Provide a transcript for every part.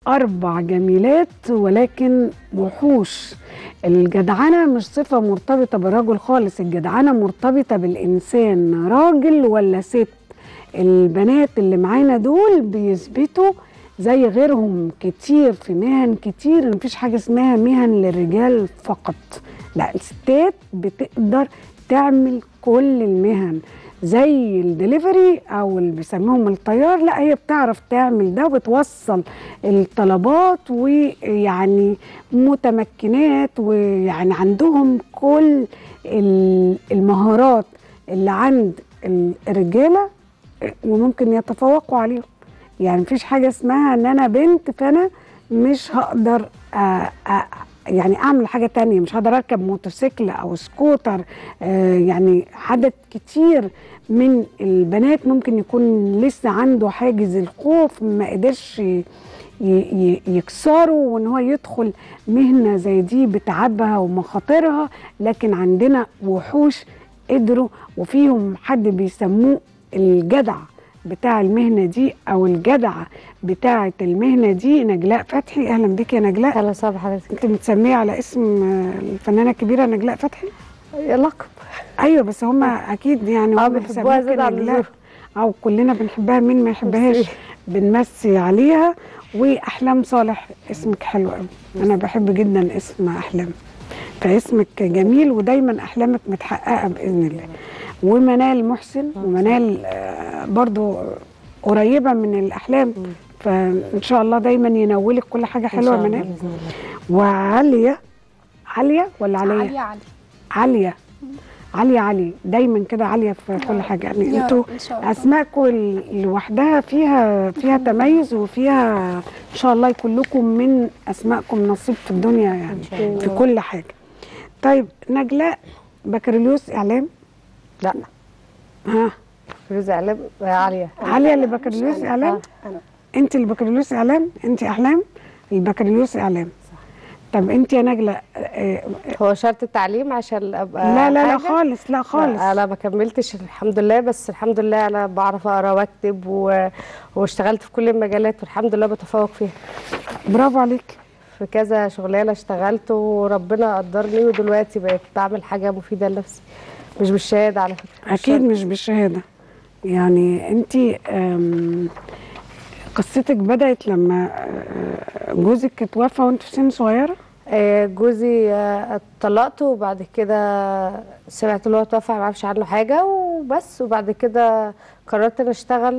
أربع جميلات ولكن وحوش الجدعنة مش صفة مرتبطة بالرجل خالص الجدعنة مرتبطة بالإنسان راجل ولا ست البنات اللي معانا دول بيثبتوا زي غيرهم كتير في مهن كتير مفيش حاجة اسمها مهن للرجال فقط لا الستات بتقدر تعمل كل المهن زي الدليفري او اللي بيسموهم الطيار لا هي بتعرف تعمل ده وبتوصل الطلبات ويعني متمكنات ويعني عندهم كل ال- المهارات اللي عند ال- الرجاله وممكن يتفوقوا عليهم يعني مفيش حاجه اسمها ان انا بنت فانا مش هقدر آه آه يعني اعمل حاجه تانية مش هقدر اركب موتوسيكل او سكوتر آه يعني عدد كتير من البنات ممكن يكون لسه عنده حاجز الخوف ما قدرش ي- ي- يكسره وان هو يدخل مهنه زي دي بتعبها ومخاطرها لكن عندنا وحوش قدروا وفيهم حد بيسموه الجدع بتاع المهنه دي او الجدعه بتاعه المهنه دي نجلاء فتحي اهلا بك يا نجلاء اهلا وسهلا بحضرتك انت متسميه على اسم آه، الفنانه الكبيره نجلاء فتحي لقب ايوه بس هم اكيد يعني اه هم بيحبوها زيادة عن اللزوم. او كلنا بنحبها مين ما يحبهاش ميرسي. بنمسي عليها واحلام صالح اسمك حلو قوي انا بحب جدا اسم احلام فاسمك جميل ودايما احلامك متحققه باذن الله ومنال محسن ومنال آه، برضو قريبه من الاحلام فان شاء الله دايما ينولك كل حاجه إن حلوه شاء يا الله منال بإذن الله. وعاليه عاليه ولا عليا علي علي عاليه عاليه علي دايما كده عاليه في كل حاجه يعني يا انتوا رب إن شاء الله. اسماءكم ال- لوحدها فيها فيها تميز وفيها ان شاء الله يكون لكم من اسمائكم نصيب في الدنيا يعني في كل حاجه طيب نجلاء بكالوريوس اعلام لا ها فلوس اعلام عاليه عاليه اللي بكالوريوس اعلام أنا. انت اللي بكالوريوس اعلام انت احلام البكالوريوس اعلام طب انت يا نجلاء آه، هو شرط التعليم عشان ابقى لا لا لا حاجة؟ خالص لا خالص لا انا ما كملتش الحمد لله بس الحمد لله انا بعرف اقرا واكتب و... واشتغلت في كل المجالات والحمد لله بتفوق فيها برافو عليك في كذا شغلانه اشتغلت وربنا قدرني ودلوقتي بقيت بعمل حاجه مفيده لنفسي مش بالشهاده على فكره مش اكيد شرط. مش بالشهاده يعني انت قصتك بدات لما آه، جوزك اتوفى وانت في سن صغيره آه، جوزي آه، اتطلقت وبعد كده سمعت ان هو توفى ما اعرفش عنه حاجه وبس وبعد كده قررت ان اشتغل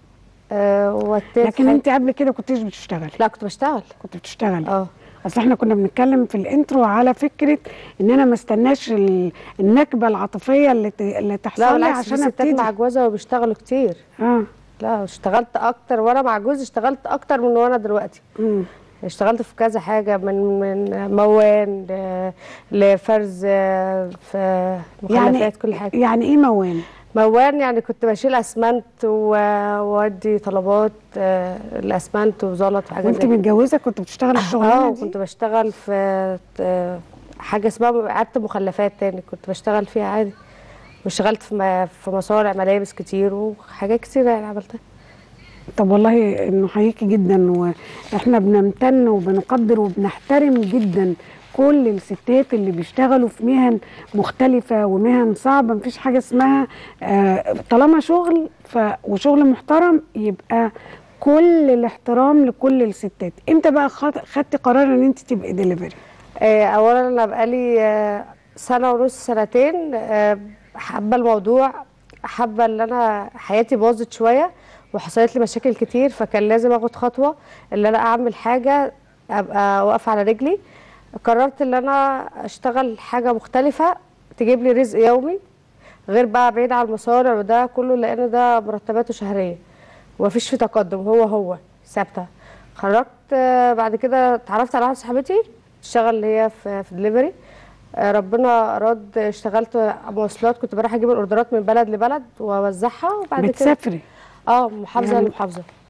آه، واتيت لكن حي- انت قبل كده كنتيش بتشتغلي لا كنت بشتغل كنت بتشتغلي اه اصل احنا كنا بنتكلم في الانترو على فكره ان انا ما استناش ال- النكبه العاطفيه اللي ت- اللي لا تحصل لي بالعكس في عشان ستات ابتدي مع جوازها وبيشتغلوا كتير اه لا اشتغلت اكتر وانا مع جوزي اشتغلت اكتر من وانا دلوقتي مم. اشتغلت في كذا حاجه من من موان ل- لفرز آه، في مخلفات يعني كل حاجه يعني ايه موان موان يعني كنت بشيل اسمنت و- واودي طلبات آه، الاسمنت وزلط وحاجات وانت زي كده. متجوزه كنت بتشتغلي اه الشغلانه دي وكنت بشتغل في آه، حاجه اسمها اعاده مخلفات تاني كنت بشتغل فيها عادي واشتغلت في م- في مصانع ملابس كتير وحاجات كتير يعني عملتها طب والله نحييكي جدا واحنا بنمتن وبنقدر وبنحترم جدا كل الستات اللي بيشتغلوا في مهن مختلفة ومهن صعبة مفيش حاجة اسمها آه، طالما شغل ف وشغل محترم يبقى كل الاحترام لكل الستات امتى بقى خد- خدتي قرار ان انت تبقي ديليفري آه، اولا انا بقالي آه، سنه ونص سنتين آه، حابه الموضوع حابه ان انا حياتي باظت شويه وحصلت لي مشاكل كتير فكان لازم اخد خطوه ان انا اعمل حاجه ابقى واقفه على رجلي قررت ان انا اشتغل حاجه مختلفه تجيب لي رزق يومي غير بقى بعيد عن المصانع وده كله لان ده مرتباته شهريه ومفيش في تقدم هو هو ثابته خرجت آه، بعد كده اتعرفت على واحده صاحبتي تشتغل اللي هي في في دليفري ربنا اراد اشتغلت مواصلات كنت بروح اجيب الاوردرات من بلد لبلد واوزعها وبعد كده بتسافري اه محافظه يعني- لمحافظه